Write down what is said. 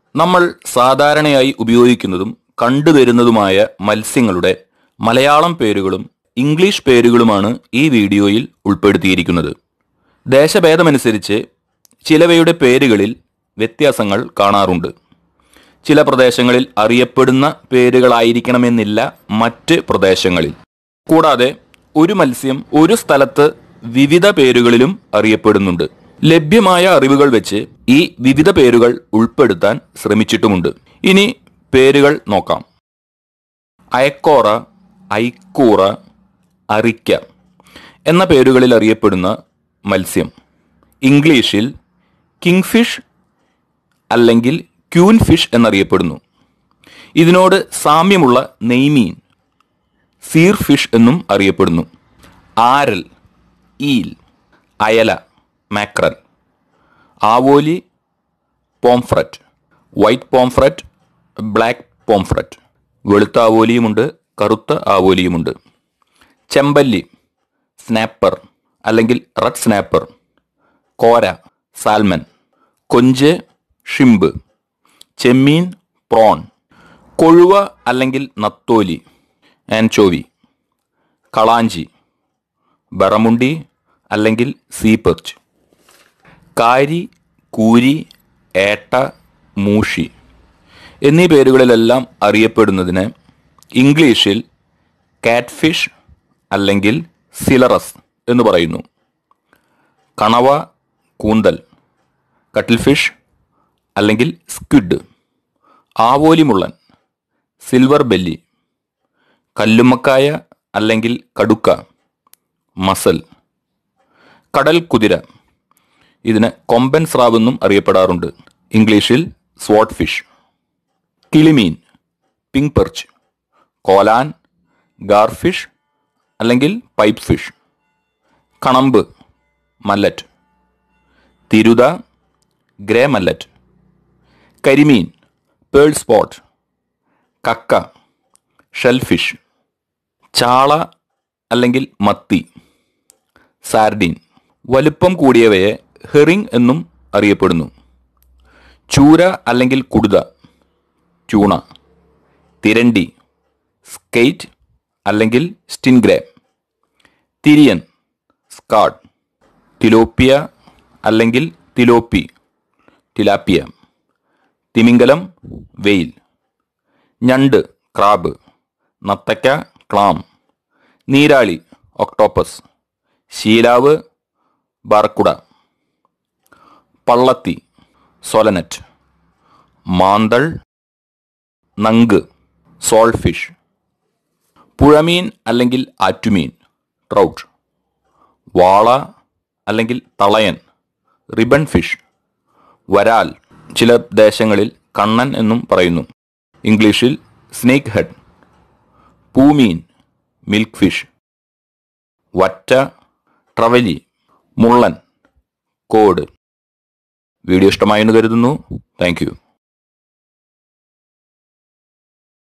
നമ്മൾ സാധാരണയായി ഉപയോഗിക്കുന്നതും കണ്ടുവരുന്നതുമായ മത്സ്യങ്ങളുടെ മലയാളം പേരുകളും ഇംഗ്ലീഷ് പേരുകളുമാണ് ഈ വീഡിയോയിൽ ഉൾപ്പെടുത്തിയിരിക്കുന്നത് ദേശഭേദമനുസരിച്ച് ചിലവയുടെ പേരുകളിൽ വ്യത്യാസങ്ങൾ കാണാറുണ്ട് ചില പ്രദേശങ്ങളിൽ അറിയപ്പെടുന്ന പേരുകളായിരിക്കണമെന്നില്ല മറ്റ് പ്രദേശങ്ങളിൽ കൂടാതെ ഒരു മത്സ്യം ഒരു സ്ഥലത്ത് വിവിധ പേരുകളിലും അറിയപ്പെടുന്നുണ്ട് ലഭ്യമായ അറിവുകൾ വെച്ച് ഈ വിവിധ പേരുകൾ ഉൾപ്പെടുത്താൻ ശ്രമിച്ചിട്ടുമുണ്ട് ഇനി പേരുകൾ നോക്കാം അയക്കോറ ഐക്കൂറ അറിക്ക എന്ന പേരുകളിൽ അറിയപ്പെടുന്ന മത്സ്യം ഇംഗ്ലീഷിൽ കിങ്ഫിഷ് അല്ലെങ്കിൽ ക്യൂൻ ഫിഷ് എന്നറിയപ്പെടുന്നു ഇതിനോട് സാമ്യമുള്ള നെയ്മീൻ സീർ ഫിഷ് എന്നും അറിയപ്പെടുന്നു ആരൽ ഈൽ അയല മാക്രൽ ആവോലി pomfret white pomfret black pomfret വെളുത്ത ആവോലിയുമുണ്ട് കറുത്ത ആവോലിയുമുണ്ട് ചെമ്പല്ലി സ്നാപ്പർ അല്ലെങ്കിൽ റെഡ് സ്നാപ്പർ കോര സാൽമൻ കൊഞ്ച് ഷിംബ് ചെമ്മീൻ പ്രോൺ കൊഴുവ അല്ലെങ്കിൽ നത്തോലി ആൻചോവി കളാഞ്ചി ബറമുണ്ടി അല്ലെങ്കിൽ സീപെർച്ച് കാരി കൂരി ഏട്ട മൂഷി എന്നീ പേരുകളിലെല്ലാം അറിയപ്പെടുന്നതിന് ഇംഗ്ലീഷിൽ കാറ്റ്ഫിഷ് അല്ലെങ്കിൽ സിലറസ് എന്ന് പറയുന്നു കണവ കൂന്തൽ കട്ടിൽ ഫിഷ് അല്ലെങ്കിൽ സ്ക്വിഡ് ആവോലിമുള്ളൻ സിൽവർ ബെല്ലി കല്ലുമ്മക്കായ അല്ലെങ്കിൽ കടുക്ക മസൽ കടൽ കുതിര ഇതിന് കൊമ്പൻ സ്രാവ് എന്നും അറിയപ്പെടാറുണ്ട് ഇംഗ്ലീഷിൽ സ്വോട്ട് ഫിഷ് കിളിമീൻ പിങ്ക് പെർച്ച് കോലാൻ ഗാർഫിഷ് അല്ലെങ്കിൽ പൈപ്പ് ഫിഷ് കണമ്പ് മല്ലറ്റ് തിരുത ഗ്രേ മല്ലറ്റ് കരിമീൻ പേൾ സ്പോട്ട് കക്ക ഷെൽഫിഷ് ചാള അല്ലെങ്കിൽ മത്തി സാർഡീൻ വലുപ്പം കൂടിയവയെ ഹെറിംഗ് എന്നും അറിയപ്പെടുന്നു ചൂര അല്ലെങ്കിൽ കുടുത ട്യൂണ തിരണ്ടി സ്കെയ്റ്റ് അല്ലെങ്കിൽ സ്റ്റിൻഗ്രേ തിരിയൻ സ്കാഡ് തിലോപ്പിയ അല്ലെങ്കിൽ തിലോപ്പി ടിലാപ്പിയ തിമിംഗലം വെയിൽ ഞണ്ട് ക്രാബ് നത്തക്ക ക്ലാം നീരാളി ഒക്ടോപ്പസ് ശീലാവ് ബാർക്കുട പള്ളത്തി സൊലനറ്റ് മാന്തൾ നങ്ക് സോൾഫിഷ് പുഴമീൻ അല്ലെങ്കിൽ ആറ്റുമീൻ ട്രൗട്ട് വാള അല്ലെങ്കിൽ തളയൻ റിബൺ ഫിഷ് വരാൽ ചില ദേശങ്ങളിൽ കണ്ണൻ എന്നും പറയുന്നു ഇംഗ്ലീഷിൽ സ്നേക്ക് ഹെഡ് പൂമീൻ മിൽക്ക് ഫിഷ് വറ്റ ട്രവലി മുള്ളൻ കോഡ് വീഡിയോ ഇഷ്ടമായെന്ന് കരുതുന്നു താങ്ക് യു